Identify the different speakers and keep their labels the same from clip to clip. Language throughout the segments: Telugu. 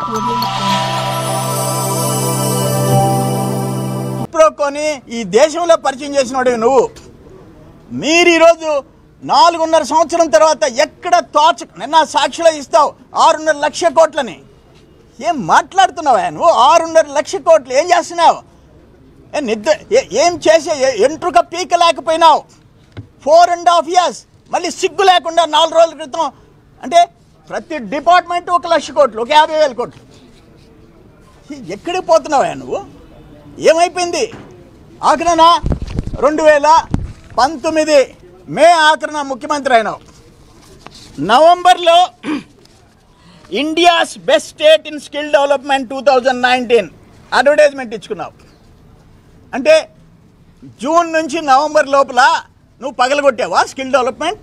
Speaker 1: ప్రో కొని ఈ దేశంలో పరిచయం చేసినోడు నువ్వు మీరు ఈరోజు నాలుగున్నర సంవత్సరం తర్వాత ఎక్కడ తోచ నిన్న సాక్షిలో ఇస్తావు ఆరున్నర లక్ష కోట్లని ఏం మాట్లాడుతున్నావా నువ్వు ఆరున్నర లక్ష కోట్లు ఏం చేస్తున్నావు ఏ నిద్ర ఏ- ఏం చేసే ఏ- ఎంట్రుక పీక లేకపోయినావు ఫోర్ అండ్ హాఫ్ ఇయర్స్ మళ్ళీ సిగ్గు లేకుండా నాలుగు రోజుల క్రితం అంటే ప్రతి డిపార్ట్మెంట్ ఒక లక్ష కోట్లు ఒక యాభై వేల కోట్లు ఎక్కడికి పోతున్నావా నువ్వు ఏమైపోయింది ఆఖరణ రెండు వేల పంతొమ్మిది మే ఆఖరణ ముఖ్యమంత్రి అయినావు నవంబర్లో India's best state in skill development two thousand nineteen advertisement ఇచ్చుకున్నావు అంటే జూన్ నుంచి నవంబర్ లోపల నువ్వు పగలగొట్టావా స్కిల్ డెవలప్మెంట్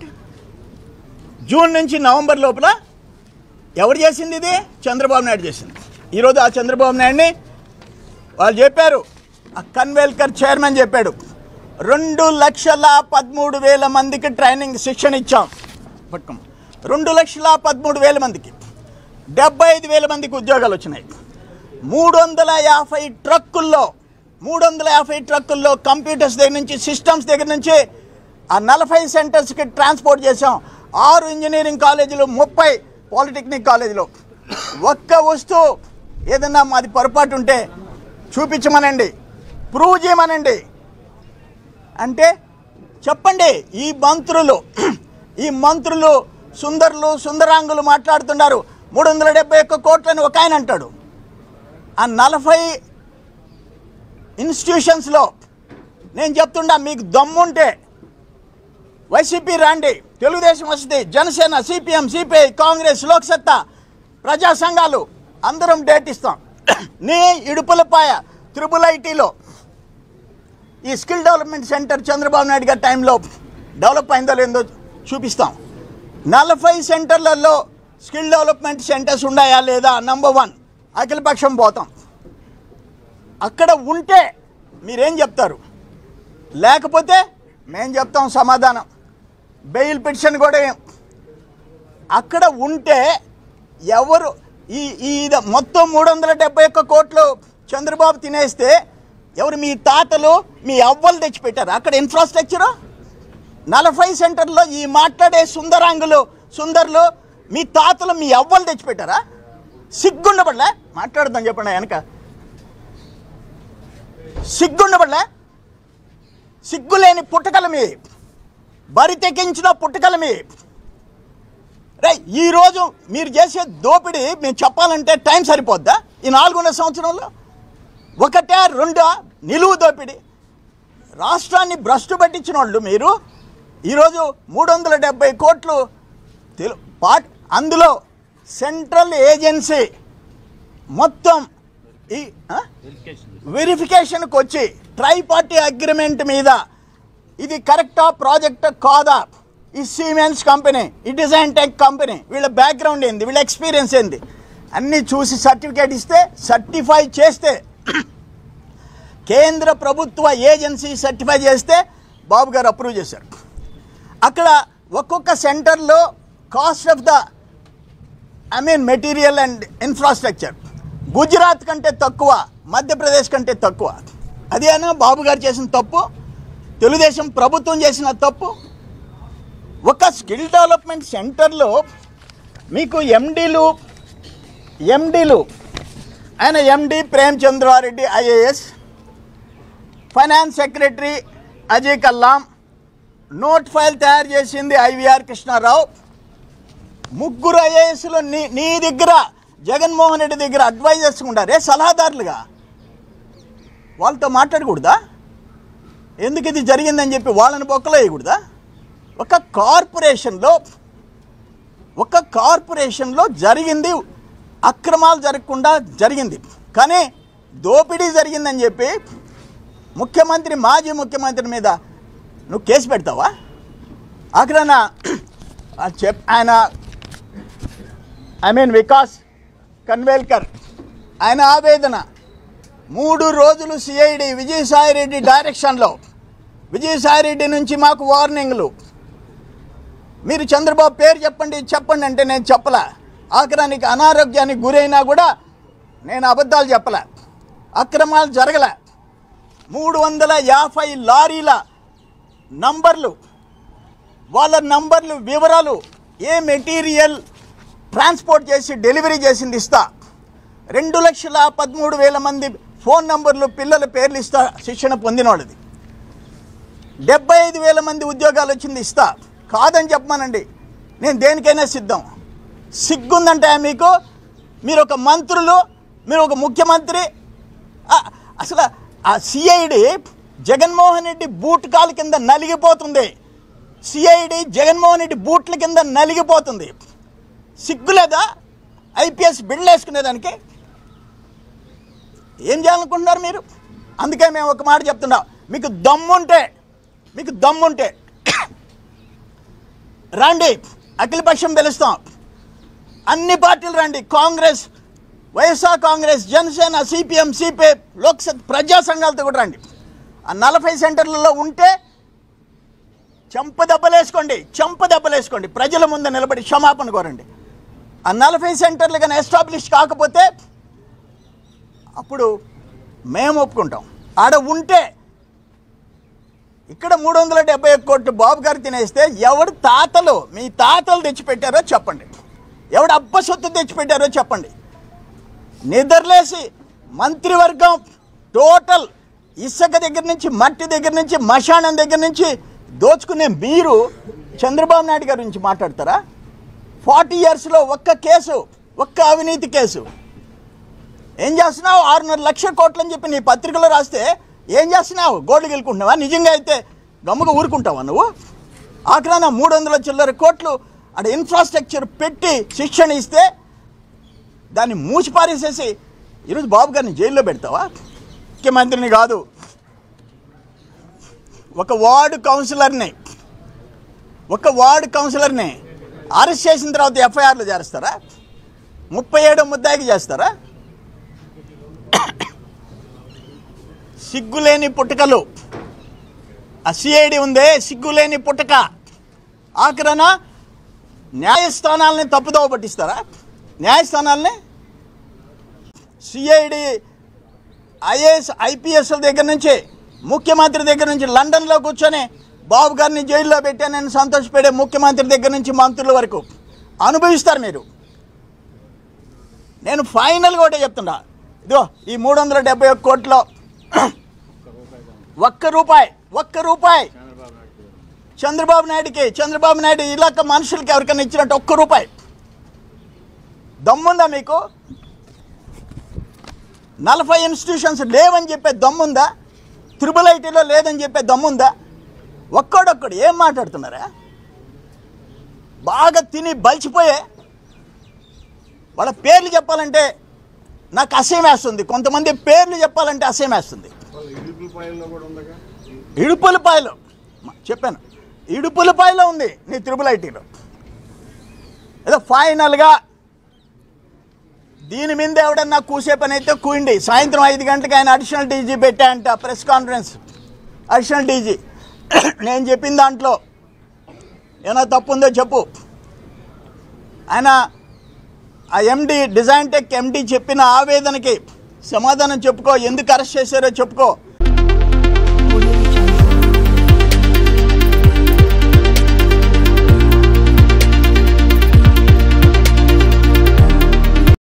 Speaker 1: జూన్ నుంచి నవంబర్ లోపల ఎవరు చేసింది ఇది చంద్రబాబు నాయుడు చేసింది ఈరోజు ఆ చంద్రబాబు నాయుడిని వాళ్ళు చెప్పారు ఆ కన్వేల్కర్ చైర్మన్ చెప్పాడు రెండు లక్షల పదమూడు వేల మందికి ట్రైనింగ్ శిక్షణ ఇచ్చాం పట్టుకోం రెండు లక్షల పదమూడు వేల మందికి డెబ్బై ఐదు వేల మందికి ఉద్యోగాలు వచ్చినాయి మూడు వందల యాభై ట్రక్కుల్లో మూడు వందల యాభై ట్రక్కుల్లో కంప్యూటర్స్ దగ్గర నుంచి సిస్టమ్స్ దగ్గర నుంచి ఆ నలభై సెంటర్స్కి ట్రాన్స్పోర్ట్ చేసాం ఆరు ఇంజనీరింగ్ కాలేజీలు ముప్పై పాలిటెక్నిక్ కాలేజీలు ఒక్క వస్తువు ఏదన్నా మాది పొరపాటు ఉంటే చూపించమనండి ప్రూవ్ చేయమనండి అంటే చెప్పండి ఈ మంత్రులు ఈ మంత్రులు సుందరులు సుందరాంగులు మాట్లాడుతున్నారు మూడు వందల డెబ్బై ఒక్క కోట్లని ఒక ఆయన అంటాడు ఆ నలభై ఇన్స్టిట్యూషన్స్లో నేను చెప్తుండా మీకు దమ్ముంటే వైసీపీ రాండి తెలుగుదేశం వస్తుంది జనసేన సిపిఎం సిపిఐ కాంగ్రెస్ లోక్సత్తా ప్రజా సంఘాలు అందరం డేట్ ఇస్తాం నీ ఇడుపులపాయ త్రిబుల్ ఐటీలో ఈ skill development center Chandrababu Naidu గారి టైంలో డెవలప్ అయిందో లేదో చూపిస్తాం నలభై సెంటర్లలో స్కిల్ డెవలప్మెంట్ సెంటర్స్ ఉన్నాయా లేదా నంబర్ వన్ అఖిలపక్షం పోతాం అక్కడ ఉంటే మీరేం చెప్తారు లేకపోతే మేం చెప్తాం సమాధానం బెయిల్ పిటిషన్ కూడా ఏం అక్కడ ఉంటే ఎవరు ఈ ఈ ఇది మొత్తం మూడు వందల డెబ్బై ఒక్క కోట్లు చంద్రబాబు తినేస్తే ఎవరు మీ తాతలు మీ అవ్వలు తెచ్చిపెట్టారు అక్కడ ఇన్ఫ్రాస్ట్రక్చరు నలభై సెంటర్లో ఈ మాట్లాడే సుందరాంగులు సుందర్లు మీ తాతలు మీ అవ్వలు తెచ్చిపెట్టారా సిగ్గుండబడలే మాట్లాడదాం చెప్పండి వెనక సిగ్గుండబడలే సిగ్గులేని పుట్టకల మీ బరి తెగించిన పుట్టకల మీ రే ఈరోజు మీరు చేసే దోపిడీ మేము చెప్పాలంటే టైం సరిపోద్దా ఈ నాలుగున్నర సంవత్సరంలో ఒకటే రెండా నిలువు దోపిడీ రాష్ట్రాన్ని భ్రష్టు పట్టించిన వాళ్ళు మీరు ఈరోజు మూడు వందల డెబ్బై కోట్లు తెలు పాట్ అందులో సెంట్రల్ ఏజెన్సీ మొత్తం ఈ ఆ? వెరిఫికేషన్కి వచ్చి ట్రై పార్టీ అగ్రిమెంట్ మీద ఇది కరెక్టా ప్రాజెక్ట్ కాదా ఈ సిమెన్స్ కంపెనీ ఈ డిజైన్ టెక్ కంపెనీ వీళ్ళ బ్యాక్గ్రౌండ్ ఏంది వీళ్ళ ఎక్స్పీరియన్స్ ఏంది అన్నీ చూసి సర్టిఫికేట్ ఇస్తే సర్టిఫై చేస్తే కేంద్ర ప్రభుత్వ ఏజెన్సీ సర్టిఫై చేస్తే బాబు గారు అప్రూవ్ చేశారు అక్కడ ఒక్కొక్క సెంటర్లో cost of the I mean material and infrastructure Gujarat కంటే తక్కువ మధ్యప్రదేశ్ కంటే తక్కువ అదేనా బాబు గారు చేసిన తప్పు తెలుగుదేశం ప్రభుత్వం చేసిన తప్పు ఒక స్కిల్ డెవలప్మెంట్ సెంటర్లో మీకు ఎండీలు ఎండీలు ఆయన MD Premachandra Reddy IAS finance secretary Ajay Kallam note file తయారు చేసింది ఐవిఆర్ కృష్ణారావు ముగ్గురు ఐఏఎస్లు నీ నీ దగ్గర జగన్మోహన్ రెడ్డి దగ్గర అడ్వైజర్స్ ఉండారే సలహాదారులుగా వాళ్ళతో మాట్లాడకూడదా ఎందుకు ఇది జరిగిందని చెప్పి వాళ్ళని బొక్కలో వేయకూడదా ఒక కార్పొరేషన్లో ఒక కార్పొరేషన్లో జరిగింది అక్రమాలు జరగకుండా జరిగింది కానీ దోపిడీ జరిగిందని చెప్పి ముఖ్యమంత్రి మాజీ ముఖ్యమంత్రి మీద నువ్వు కేసు పెడతావా అక్కడ చెప్ ఆయన ఐ మీన్ వికాస్ కన్వేల్కర్ ఆయన ఆవేదన మూడు రోజులు సిఐడి విజయసాయిరెడ్డి డైరెక్షన్లో విజయసాయిరెడ్డి నుంచి మాకు వార్నింగ్లు మీరు చంద్రబాబు పేరు చెప్పండి చెప్పండి అంటే నేను చెప్పలా ఆఖరానికి అనారోగ్యానికి గురైనా కూడా నేను అబద్ధాలు చెప్పలే అక్రమాలు జరగలే మూడు వందల యాభై లారీల నంబర్లు వాళ్ళ నంబర్లు వివరాలు ఏ మెటీరియల్ ట్రాన్స్పోర్ట్ చేసి డెలివరీ చేసింది ఇస్తా రెండు లక్షల పదమూడు వేల మంది ఫోన్ నంబర్లు పిల్లల పేర్లు ఇస్తా శిక్షణ పొందిన వాళ్ళది డెబ్బై ఐదు వేల మంది ఉద్యోగాలు వచ్చింది ఇస్తా కాదని చెప్పమానండి నేను దేనికైనా సిద్ధం సిగ్గుందంటే మీకు మీరు ఒక మంత్రులు మీరు ఒక ముఖ్యమంత్రి ఆ, అసలు ఆ సిఐడి జగన్మోహన్ రెడ్డి బూట్ కాలు కింద నలిగిపోతుంది సిఐడి జగన్మోహన్ రెడ్డి బూట్ల కింద నలిగిపోతుంది సిగ్గులేదా ఐపీఎస్ బిల్డ్ వేసుకునేదానికి ఏం చేయాలనుకుంటున్నారు మీరు అందుకే మేము ఒక మాట చెప్తున్నాం మీకు దమ్ముంటే మీకు దమ్ముంటే రండి అఖిలపక్షం పిలుస్తాం అన్ని పార్టీలు రండి Congress YSR Congress Janasena CPM CPI Lok Satta ప్రజా సంఘాలతో కూడా రండి ఆ నలభై సెంటర్లలో ఉంటే చెంప దెబ్బలేసుకోండి చెంప దెబ్బలేసుకోండి ప్రజల ముందు నిలబడి క్షమాపణ కోరండి ఆ నలభై సెంటర్లు కానీ ఎస్టాబ్లిష్ కాకపోతే అప్పుడు మేము ఒప్పుకుంటాం ఆడ ఉంటే ఇక్కడ మూడు వందల డెబ్బై ఒక్క కోట్లు బాబు గారు తినేస్తే ఎవడు తాతలు మీ తాతలు తెచ్చిపెట్టారో చెప్పండి ఎవడు అబ్బ సొత్తు తెచ్చిపెట్టారో చెప్పండి నిద్రలేసి మంత్రివర్గం టోటల్ ఇసుక దగ్గర నుంచి మట్టి దగ్గర నుంచి మశానం దగ్గర నుంచి దోచుకునే మీరు చంద్రబాబు నాయుడు గారి గురించి మాట్లాడతారా ఫార్టీ ఇయర్స్లో ఒక్క కేసు ఒక్క అవినీతి కేసు ఏం చేస్తున్నావు ఆరున్నర లక్షల కోట్లు అని చెప్పి నీ పత్రికలో రాస్తే ఏం చేస్తున్నావు గోల్డ్ గెలుకుంటున్నావా నిజంగా అయితే గమ్ముగా ఊరుకుంటావా నువ్వు ఆఖరాన మూడు వందల చిల్లర కోట్లు అక్కడ ఇన్ఫ్రాస్ట్రక్చర్ పెట్టి శిక్షణ ఇస్తే దాన్ని మూసి పారేసేసి ఈరోజు బాబు గారిని జైల్లో పెడతావా ముఖ్యమంత్రిని కాదు ఒక వార్డు కౌన్సిలర్ని ఒక వార్డు కౌన్సిలర్ని అరెస్ట్ చేసిన తర్వాత ఎఫ్ఐఆర్లు చేస్తారా ముప్పై ఏడో ముద్దాయికి చేస్తారా సిగ్గులేని పుట్టుకలు ఆ సిఐడి ఉందే సిగ్గులేని పుట్టుక ఆఖరణ న్యాయస్థానాలని తప్పుదోవ పట్టిస్తారా న్యాయస్థానాలని సిఐడి ఐఏఎస్ ఐపీఎస్ దగ్గర నుంచి ముఖ్యమంత్రి దగ్గర నుంచి లండన్లో కూర్చొని బాబు గారిని జైల్లో పెట్టానని సంతోషపడే ముఖ్యమంత్రి దగ్గర నుంచి మంత్రుల వరకు అనుభవిస్తారు మీరు నేను ఫైనల్గా ఒకటే చెప్తున్నా ఇదిగో ఈ మూడు వందల డెబ్బై ఒక్క కోట్లో ఒక్క రూపాయి ఒక్క రూపాయి చంద్రబాబు నాయుడికి చంద్రబాబు నాయుడు ఇలాక మనుషులకి ఎవరికైనా ఇచ్చినట్టు ఒక్క రూపాయి దమ్ముందా మీకు నలభై ఇన్స్టిట్యూషన్స్ లేవని చెప్పే దమ్ముందా త్రిబుల్ ఐటీలో లేదని చెప్పే దమ్ముందా ఒక్కడొక్కడు ఏం మాట్లాడుతున్నారా బాగా తిని బలిచిపోయే వాళ్ళ పేర్లు చెప్పాలంటే నాకు అసహ్యం వేస్తుంది కొంతమంది పేర్లు చెప్పాలంటే అసహ్యం వేస్తుంది
Speaker 2: వాళ్ళ ఇడుపులపాయల్లో కూడా ఉందగా
Speaker 1: ఇడుపులపాయలో మ- చెప్పాను ఇడుపులపాయలో ఉంది నీ త్రిబుల్ ఐటీలో ఏదో ఫైనల్గా దీని మీద ఎవడన్నా కూసే పని అయితే కూయండి సాయంత్రం ఐదు గంటలకు ఆయన అడిషనల్ డీజీ పెట్టా అంట ప్రెస్ కాన్ఫరెన్స్ అడిషనల్ డీజీ నేను చెప్పిన దాంట్లో ఏమైనా తప్పు ఉందో చెప్పు ఆయన ఆ ఎండి డిజైన్ టెక్ ఎండి చెప్పిన ఆవేదనకి సమాధానం చెప్పుకో ఎందుకు అరెస్ట్ చేశారో చెప్పుకో